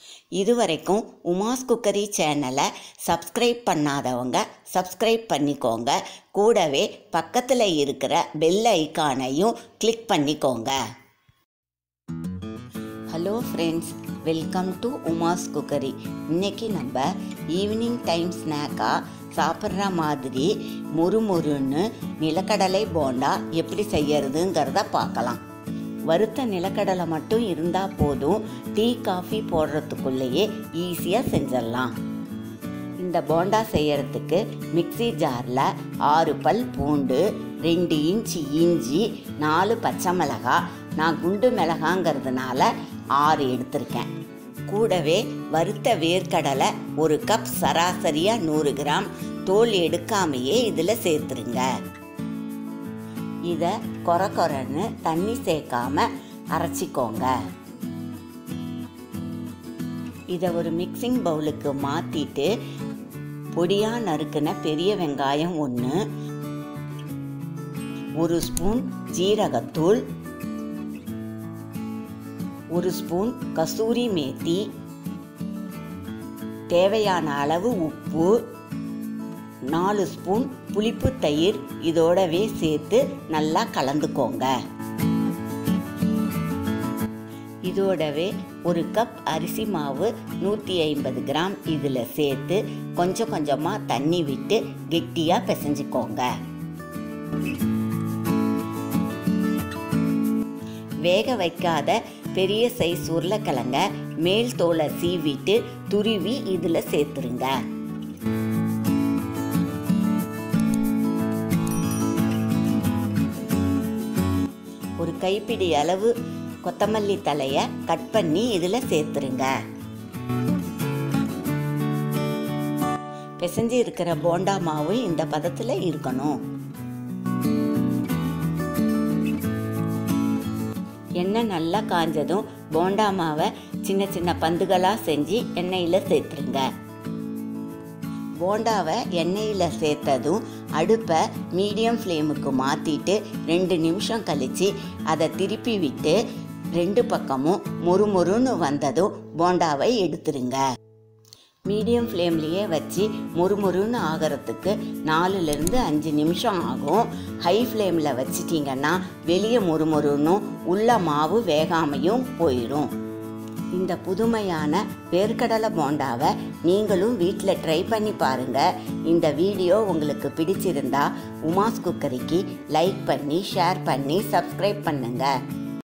இதுவரைக்கும் உமாஸ் குக்கரி சேனலை சப்ஸ்கிரைப் பண்ணாதவங்க சப்ஸ்கிரைப் பண்ணிக்கோங்க கூடவே பக்கத்தில் இருக்கிற பெல் ஐக்கானையும் கிளிக் பண்ணிக்கோங்க hello friends welcome to Uma's cookery இன்னைக்கு நம்ம ஈவினிங் டைம் ஸ்நாக்காக சாப்பிட்ற மாதிரி முறுமுறுன்னு நிலக்கடலை போண்டா எப்படி செய்யறதுங்கிறத பார்க்கலாம் வறுத்த நிலக்கடலை மட்டும் இருந்தால் போதும் டீ காஃபி போடுறதுக்குள்ளேயே ஈஸியாக செஞ்சிடலாம் இந்த போண்டா செய்யறதுக்கு மிக்ஸி ஜாரில் ஆறு பல் பூண்டு ரெண்டு இன்ச்சு இஞ்சி நாலு பச்சை மிளகாய் நான் குண்டு மிளகாங்கிறதுனால ஆறு எடுத்திருக்கேன் கூடவே வறுத்த வேர்க்கடலை ஒரு கப் சராசரியாக நூறு கிராம் தோல் எடுக்காமையே இதில் சேர்த்துருங்க இதை கொர கொரன்னு தண்ணி சேர்க்காம அரைச்சிக்கோங்க இதை ஒரு மிக்சிங் பவுலுக்கு மாற்றிட்டு பொடியாக நறுக்கின பெரிய வெங்காயம் ஒன்று ஒரு ஸ்பூன் ஜீரகத்தூள் ஒரு ஸ்பூன் கசூரி மேத்தி தேவையான அளவு உப்பு நாலு ஸ்பூன் புளிப்பு தயிர் இதோடவே சேர்த்து நல்லா கலந்துக்கோங்க இதோடவே ஒரு கப் அரிசி மாவு நூற்றி ஐம்பது கிராம் இதில் சேர்த்து கொஞ்சம் கொஞ்சமாக தண்ணி விட்டு கெட்டியாக பிசைஞ்சுக்கோங்க வேக வைக்காத பெரிய சைஸ் உருளைக்கிழங்க மேல் தோலை சீவிட்டு துருவி இதில் சேர்த்துருங்க ஒரு கைப்பிடி அளவு கொத்தமல்லி தலையை கட் பண்ணி இதில் சேர்த்துருங்க பிசைஞ்சு இருக்கிற போண்டா மாவு இந்த பதத்தில் இருக்கணும் எண்ணெய் நல்லா காஞ்சதும் போண்டா மாவை சின்ன சின்ன பந்துகளாக செஞ்சு எண்ணெயில் சேர்த்துருங்க போண்டாவை எண்ணெயில் சேர்த்ததும் அடுப்பை மீடியம் ஃப்ளேமுக்கு மாற்றிட்டு ரெண்டு நிமிஷம் கழித்து அதை திருப்பி விட்டு ரெண்டு பக்கமும் மொறுமொறுன்னு வந்ததும் போண்டாவை எடுத்துருங்க மீடியம் ஃப்ளேம்லேயே வச்சு முறுமுறுன்னு ஆகிறதுக்கு நாலுலேருந்து அஞ்சு நிமிஷம் ஆகும் ஹை ஃப்ளேமில் வச்சிட்டிங்கன்னா வெளியே முறுமுறுன்னும் உள்ள மாவு வேகாமையும் போயிடும் இந்த புதுமையான வேர்க்கடலை போண்டாவை நீங்களும் வீட்டில் ட்ரை பண்ணி பாருங்கள் இந்த வீடியோ உங்களுக்கு பிடிச்சிருந்தா உமாஸ் குக்கரிக்கு லைக் பண்ணி ஷேர் பண்ணி சப்ஸ்கிரைப் பண்ணுங்கள்